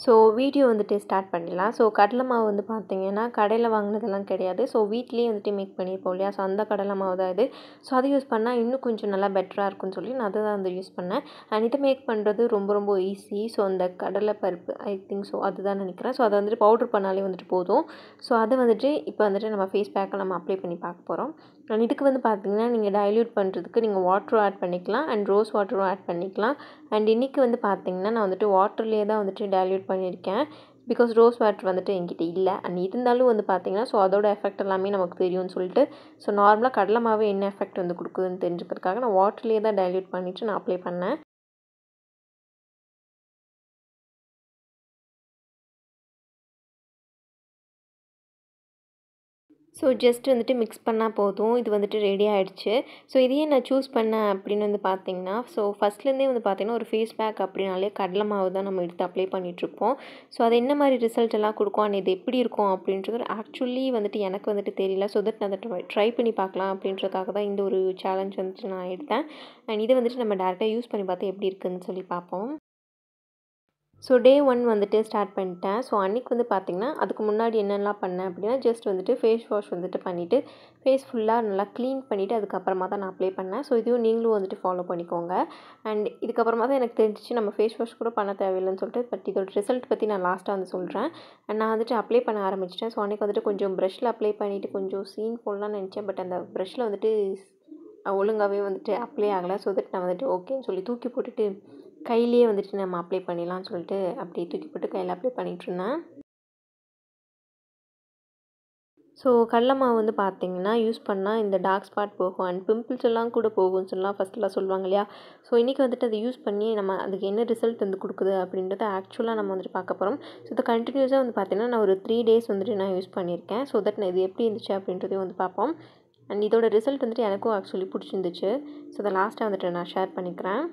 So video வந்துட்டு start பண்ணிடலாம் so கடலை மாவு வந்து பார்த்தீங்கன்னா கடையில் வாங்கினதெல்லாம் கிடையாது ஸோ வீட்லேயே வந்துட்டு மேக் பண்ணியிருப்போம் இல்லையா ஸோ அந்த கடலை மாவு தான் இது ஸோ அதை யூஸ் பண்ணால் இன்னும் கொஞ்சம் நல்லா பெட்டராக இருக்கும்னு சொல்லி நான் அதை தான் வந்து யூஸ் பண்ணேன் அண்ட் இதை மேக் பண்ணுறது ரொம்ப ரொம்ப ஈஸி ஸோ அந்த கடலை பருப்பு ஐ திங்க் ஸோ அதுதான் நினைக்கிறேன் ஸோ அதை வந்துட்டு பவுடர் பண்ணாலே வந்துட்டு போதும் ஸோ அதை வந்துட்டு இப்போ வந்துட்டு நம்ம ஃபேஸ் பேக்கை நம்ம அப்ளை பண்ணி பார்க்க போகிறோம் அண்ட் இதுக்கு வந்து பார்த்தீங்கன்னா நீங்கள் டைல்யூட் பண்ணுறதுக்கு நீங்கள் வாட்டரும் ஆட் பண்ணிக்கலாம் அண்ட் ரோஸ் வாட்டரும் ஆட் பண்ணிக்கலாம் அண்ட் இன்றைக்கி வந்து பார்த்தீங்கன்னா நான் வந்துட்டு வாட்டர்லேயே தான் வந்துட்டு டைல்யூட் பண்ணியிருக்கேன் பிகாஸ் ரோஸ் வாட்டர் வந்துட்டு என்கிட்ட இல்லை அண்ட் இருந்தாலும் வந்து பார்த்தீங்கன்னா ஸோ அதோட எஃபெக்ட் எல்லாமே நமக்கு தெரியும்னு சொல்லிட்டு ஸோ நார்மலாக கடலை மாவு என்ன எஃபெக்ட் வந்து கொடுக்குதுன்னு தெரிஞ்சுக்கிறதுக்காக நான் வாட்டர்லேயே தான் டைல்யூட் பண்ணிவிட்டு நான் அப்ளை பண்ணேன் ஸோ ஜஸ்ட் வந்துட்டு மிக்ஸ் பண்ணால் போதும் இது வந்துட்டு ரெடி ஆகிடுச்சு ஸோ இதையே நான் சூஸ் பண்ணேன் அப்படின்னு வந்து பார்த்தீங்கன்னா ஸோ ஃபஸ்ட்லேருந்தே வந்து பார்த்திங்கன்னா ஒரு ஃபேஸ் பேக் அப்படின்னாலே கடலை மாவு தான் நம்ம எடுத்து அப்ளை பண்ணிகிட்ருப்போம் ஸோ அது என்ன மாதிரி ரிசல்ட் எல்லாம் கொடுக்கும் அண்ட் இது எப்படி இருக்கும் அப்படின்றது ஆக்சுவலி வந்துட்டு எனக்கு வந்துட்டு தெரியல ஸோ தட் நான் அதை ட்ரை பண்ணி பார்க்கலாம் அப்படின்றதுக்காக தான் இந்த ஒரு சேலஞ்ச் வந்துட்டு நான் எடுத்தேன் அண்ட் இதை வந்துட்டு நம்ம டேரெக்டாக யூஸ் பண்ணி பார்த்து எப்படி இருக்குதுன்னு சொல்லி பார்ப்போம் ஸோ டே ஒன் வந்துட்டு ஸ்டார்ட் பண்ணிட்டேன் ஸோ அன்றைக்கி வந்து பார்த்திங்கன்னா அதுக்கு முன்னாடி என்னெல்லாம் பண்ணேன் அப்படின்னா ஜஸ்ட் வந்துட்டு ஃபேஸ் வாஷ் வந்துட்டு பண்ணிவிட்டு ஃபேஸ் ஃபுல்லாக நல்லா க்ளீன் பண்ணிவிட்டு அதுக்கப்புறமா தான் நான் அப்ளை பண்ணேன் ஸோ இதுவும் நீங்களும் வந்துட்டு ஃபாலோ பண்ணிக்கோங்க அண்ட் இதுக்கப்புறமா தான் எனக்கு தெரிஞ்சிச்சு நம்ம ஃபேஸ் வாஷ் கூட பண்ண தேவையில்லைன்னு சொல்லிட்டு பட் இதோட ரிசல்ட் பற்றி நான் லாஸ்ட்டாக வந்து சொல்கிறேன் அண்ட் நான் வந்துட்டு அப்ளை பண்ண ஆரம்பிச்சிட்டேன் ஸோ அன்றைக்கி வந்துட்டு கொஞ்சம் ப்ரஷில் அப்ளை பண்ணிவிட்டு கொஞ்சம் சீன் போடலான்னு நினச்சேன் பட் அந்த ப்ரஷில் வந்துட்டு ஒழுங்காகவே வந்துட்டு அப்ளை ஆகலை ஸோ தட் நான் வந்துட்டு ஓகேன்னு சொல்லி தூக்கி போட்டுட்டு கையிலேயே வந்துட்டு நம்ம அப்ளை பண்ணிடலாம்னு சொல்லிட்டு அப்படியே தூக்கி போட்டு கையில் அப்ளை பண்ணிகிட்ருந்தேன் ஸோ கடல மாவு வந்து பார்த்திங்கன்னா யூஸ் பண்ணால் இந்த டார்க் ஸ்பாட் போகும் அண்ட் பிம்பிள்ஸ் எல்லாம் கூட போகும்னு சொல்லலாம் ஃபஸ்ட்டெலாம் சொல்லுவாங்க இல்லையா ஸோ இன்றைக்கி வந்துட்டு அதை யூஸ் பண்ணி நம்ம அதுக்கு என்ன ரிசல்ட் வந்து கொடுக்குது அப்படின்றத ஆக்சுவலாக நம்ம வந்துட்டு பார்க்க போகிறோம் ஸோ இதை கண்டினியூஸாக வந்து பார்த்திங்கன்னா நான் ஒரு த்ரீ டேஸ் வந்துட்டு நான் யூஸ் பண்ணியிருக்கேன் ஸோ தட் நான் இது எப்படி இருந்துச்சு அப்படின்றதையும் வந்து பார்ப்போம் அண்ட் இதோட ரிசல்ட் வந்துட்டு எனக்கும் ஆக்சுவலி பிடிச்சிருந்துச்சு ஸோ அதை லாஸ்ட்டாக வந்துட்டு நான் ஷேர் பண்ணிக்கிறேன்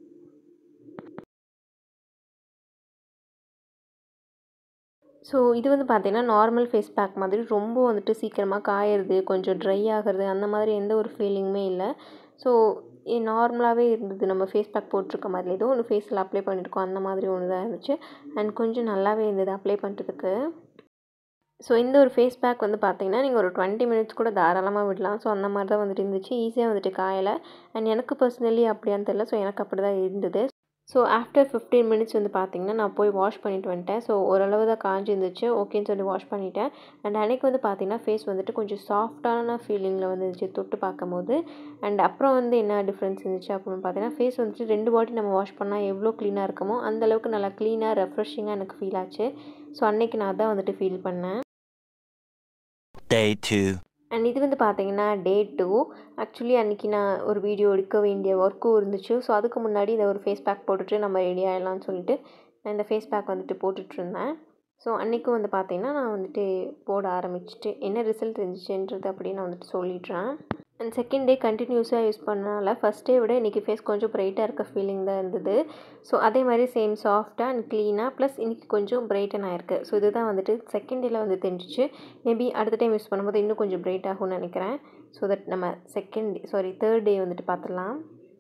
ஸோ இது வந்து பார்த்திங்கன்னா நார்மல் ஃபேஸ் பேக் மாதிரி ரொம்ப வந்துட்டு சீக்கிரமாக காயிறது கொஞ்சம் ட்ரை ஆகிறது அந்த மாதிரி எந்த ஒரு ஃபீலிங்குமே இல்லை ஸோ நார்மலாகவே இருந்தது நம்ம ஃபேஸ் பேக் போட்டிருக்க மாதிரி ஏதோ ஒன்று ஃபேஸில் அப்ளை பண்ணியிருக்கோம் அந்த மாதிரி ஒன்று தான் இருந்துச்சு அண்ட் கொஞ்சம் நல்லாவே இருந்தது அப்ளை பண்ணுறதுக்கு ஸோ இந்த ஒரு ஃபேஸ் பேக் வந்து பார்த்திங்கன்னா நீங்கள் ஒரு டுவெண்ட்டி மினிட்ஸ் கூட தாராளமாக விடலாம் ஸோ அந்த மாதிரி தான் வந்துட்டு இருந்துச்சு ஈஸியாக வந்துட்டு காயலை அண்ட் எனக்கு பர்சனலி அப்படியான்னு தெரில ஸோ எனக்கு அப்படி தான் இருந்தது ஸோ ஆஃப்டர் ஃபிஃப்டீன் மினிட்ஸ் வந்து பார்த்திங்கன்னா நான் போய் வாஷ் பண்ணிட்டு வந்துட்டேன் ஸோ ஓரளவு தான் காஞ்சி இருந்துச்சு ஓகேன்னு சொல்லி வாஷ் பண்ணிட்டேன் அண்ட் அன்றைக்கி வந்து பார்த்திங்கன்னா ஃபேஸ் வந்துட்டு கொஞ்சம் சாஃப்டான ஃபீலிங்கில் வந்துருந்துச்சு தொட்டு பார்க்கும்போது அண்ட் அப்புறம் வந்து என்ன டிஃப்ரென்ஸ் இருந்துச்சு அப்படின்னு பார்த்தீங்கன்னா ஃபேஸ் வந்துட்டு ரெண்டு வாட்டி நம்ம வாஷ் பண்ணால் எவ்வளோ க்ளீனாக இருக்குமோ அந்தளவுக்கு நல்லா க்ளீனாக ரெஃப்ரெஷிங்காக எனக்கு ஃபீல் ஆச்சு ஸோ அன்றைக்கி நான் தான் வந்துட்டு ஃபீல் பண்ணேன் Day 2. அண்ட் இது வந்து பார்த்தீங்கன்னா டே டூ ஆக்சுவலி அன்றைக்கி நான் ஒரு வீடியோ எடுக்க வேண்டிய ஒர்க்கும் இருந்துச்சு ஸோ அதுக்கு முன்னாடி இந்த ஒரு ஃபேஸ் பேக் போட்டுட்டு நம்ம ரெடி ஆகிடலாம்னு சொல்லிட்டு நான் இந்த ஃபேஸ் பேக் வந்துட்டு போட்டுட்ருந்தேன் ஸோ அன்றைக்கும் வந்து பார்த்திங்கன்னா நான் வந்துட்டு போட ஆரம்பிச்சுட்டு என்ன ரிசல்ட் இருந்துச்சுன்றது அப்படின்னு நான் வந்துட்டு சொல்லிடுறேன் அண்ட் செகண்ட் டே கண்டினியூஸாக யூஸ் பண்ணனால ஃபஸ்ட் டே விட இன்றைக்கி ஃபேஸ் கொஞ்சம் ப்ரைட்டாக இருக்க ஃபீலிங் தான் இருந்தது ஸோ அதே மாதிரி சேம் சாஃப்டாக அண்ட் க்ளீனாக ப்ளஸ் இன்றைக்கி கொஞ்சம் பிரைட்டன் ஆயிருக்கு ஸோ இதுதான் வந்துட்டு செகண்ட் டேயில் வந்து தெரிஞ்சிச்சு மேபி அடுத்த டைம் யூஸ் பண்ணும்போது இன்னும் கொஞ்சம் பிரைட் ஆகும்னு நினைக்கிறேன் ஸோ தட் நம்ம second day sorry third day வந்துட்டு பார்த்துடலாம்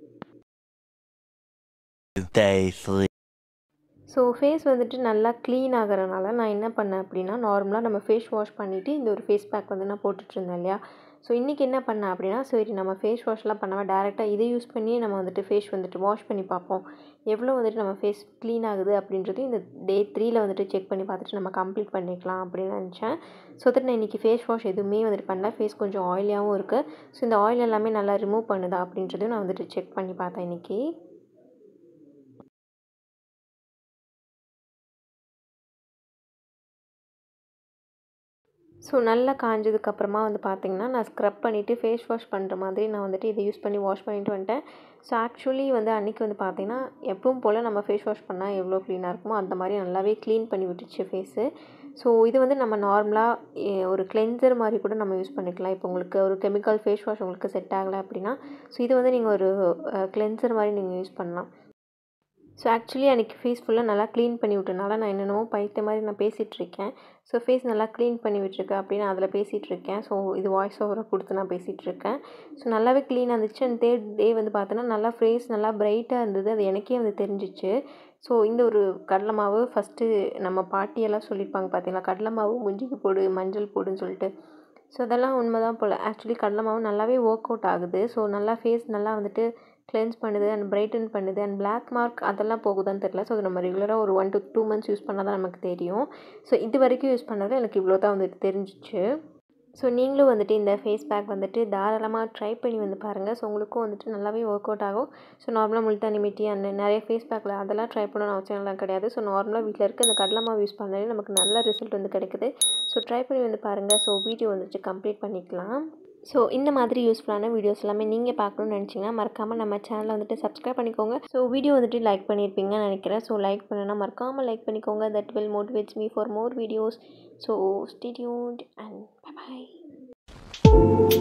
Day 3. ஸோ ஃபேஸ் வந்துட்டு நல்லா க்ளீன் ஆகிறனால நான் என்ன பண்ணேன் அப்படின்னா நார்மலாக நம்ம ஃபேஸ் வாஷ் பண்ணிவிட்டு இந்த ஒரு ஃபேஸ் பேக் வந்து நான் போட்டுட்ருந்தேன் இல்லையா ஸோ இன்றைக்கி என்ன பண்ணேன் அப்படின்னா சரி நம்ம ஃபேஸ் வாஷ்லாம் பண்ணாமல் டேரெக்டாக இதை யூஸ் பண்ணியே நம்ம வந்துட்டு ஃபேஸ் வந்துட்டு வாஷ் பண்ணி பார்ப்போம் எவ்வளோ வந்துட்டு நம்ம ஃபேஸ் க்ளீன் ஆகுது அப்படின்றது இந்த டே த்ரீயில் வந்துட்டு செக் பண்ணி பார்த்துட்டு நம்ம கம்ப்ளீட் பண்ணிக்கலாம் அப்படின்னு நினச்சேன் ஸோ தட் நான் இன்றைக்கி ஃபேஸ் வாஷ் எதுவுமே வந்துட்டு பண்ணல ஃபேஸ் கொஞ்சம் ஆயிலியாகவும் இருக்குது ஸோ இந்த ஆயில் எல்லாமே நல்லா ரிமூவ் பண்ணுதா அப்படின்றதையும் நான் வந்துட்டு செக் பண்ணி பார்த்தேன் இன்றைக்கி ஸோ நல்லா காஞ்சதுக்கப்புறமா வந்து பார்த்திங்கன்னா நான் ஸ்க்ரப் பண்ணிவிட்டு ஃபேஸ் வாஷ் பண்ணுற மாதிரி நான் வந்துட்டு இதை யூஸ் பண்ணி வாஷ் பண்ணிட்டு வந்துட்டேன் ஸோ ஆக்சுவலி வந்து அன்றைக்கி வந்து பார்த்திங்கன்னா எப்பவும் போல் நம்ம ஃபேஸ் வாஷ் பண்ணால் எவ்வளோ க்ளீனாக இருக்குமோ அந்த மாதிரி நல்லாவே க்ளீன் பண்ணி விட்டுச்சு ஃபேஸு ஸோ இது வந்து நம்ம நார்மலாக ஒரு கிளென்சர் மாதிரி கூட நம்ம யூஸ் பண்ணிக்கலாம் இப்போ உங்களுக்கு ஒரு கெமிக்கல் ஃபேஸ் வாஷ் உங்களுக்கு செட் ஆகலை அப்படின்னா ஸோ இது வந்து நீங்கள் ஒரு கிளென்சர் மாதிரி நீங்கள் யூஸ் பண்ணலாம் ஸோ ஆக்சுவலி அன்றைக்கி ஃபேஸ் ஃபுல்லாக நல்லா க்ளீன் பண்ணி விட்டனால நான் என்னென்னமோ பைத்த மாதிரி நான் பேசிகிட்டு இருக்கேன் ஸோ ஃபேஸ் நல்லா க்ளீன் பண்ணி விட்டுருக்கேன் அப்படின்னு அதில் பேசிகிட்டு இருக்கேன் ஸோ இது வாய்ஸ் ஓவரை கொடுத்து நான் பேசிகிட்டு இருக்கேன் ஸோ நல்லாவே க்ளீனாக இருந்துச்சு அண்ட் தேர்ட் டே வந்து பார்த்தோன்னா நல்லா ஃபேஸ் நல்லா பிரைட்டாக இருந்தது அது எனக்கே வந்து தெரிஞ்சிச்சு ஸோ இந்த ஒரு கடலை மாவு ஃபஸ்ட்டு நம்ம பாட்டியெல்லாம் சொல்லியிருப்பாங்க பார்த்தீங்களா கடலை மாவு முஞ்சிக்கு போடு மஞ்சள் போடுன்னு சொல்லிட்டு ஸோ அதெல்லாம் உண்மை தான் போல் ஆக்சுவலி கடலை மாவு நல்லாவே ஒர்க் அவுட் ஆகுது ஸோ நல்லா ஃபேஸ் நல்லா வந்துட்டு கிளென்ஸ் பண்ணுது அண்ட் பிரைட்டன் பண்ணுது அண்ட் பிளாக் மார்க் அதெல்லாம் போகுதான்னு தெரில ஸோ அது நம்ம ரெகுலராக ஒரு one to two months use பண்ணால் தான் நமக்கு தெரியும் ஸோ இது வரைக்கும் யூஸ் பண்ணது எனக்கு இவ்வளோ தான் வந்துட்டு தெரிஞ்சிச்சு ஸோ நீங்களும் வந்துட்டு இந்த ஃபேஸ் பேக் வந்துட்டு தாராளமாக ட்ரை பண்ணி வந்து பாருங்கள் ஸோ உங்களுக்கும் வந்துட்டு நல்லாவே ஒர்க் அவுட் ஆகும் ஸோ நார்மலாக முல்தானி மிட்டி அந்த நிறைய ஃபேஸ் பேக்கில் அதெல்லாம் ட்ரை பண்ணணும்னு அவசியம்லாம் கிடையாது ஸோ நார்மலாக வீட்டில் இருக்க இந்த கடலை மாவு யூஸ் பண்ணாலே நமக்கு நல்ல ரிசல்ட் வந்து கிடைக்குது ஸோ ட்ரை பண்ணி வந்து பாருங்கள் ஸோ வீடியோ வந்துட்டு கம்ப்ளீட் பண்ணிக்கலாம் ஸோ இந்த மாதிரி யூஸ்ஃபுல்லான வீடியோஸ் எல்லாமே நீங்கள் பார்க்கணும்னு நினச்சிங்கன்னா மறக்காமல் நம்ம சேனலை வந்துட்டு சப்ஸ்கிரைப் பண்ணிக்கோங்க ஸோ வீடியோ வந்துட்டு லைக் பண்ணியிருப்பீங்கன்னு நினைக்கிறேன் ஸோ லைக் பண்ணனா மறக்காமல் லைக் பண்ணிக்கோங்க that will motivates me for more videos so stay tuned and by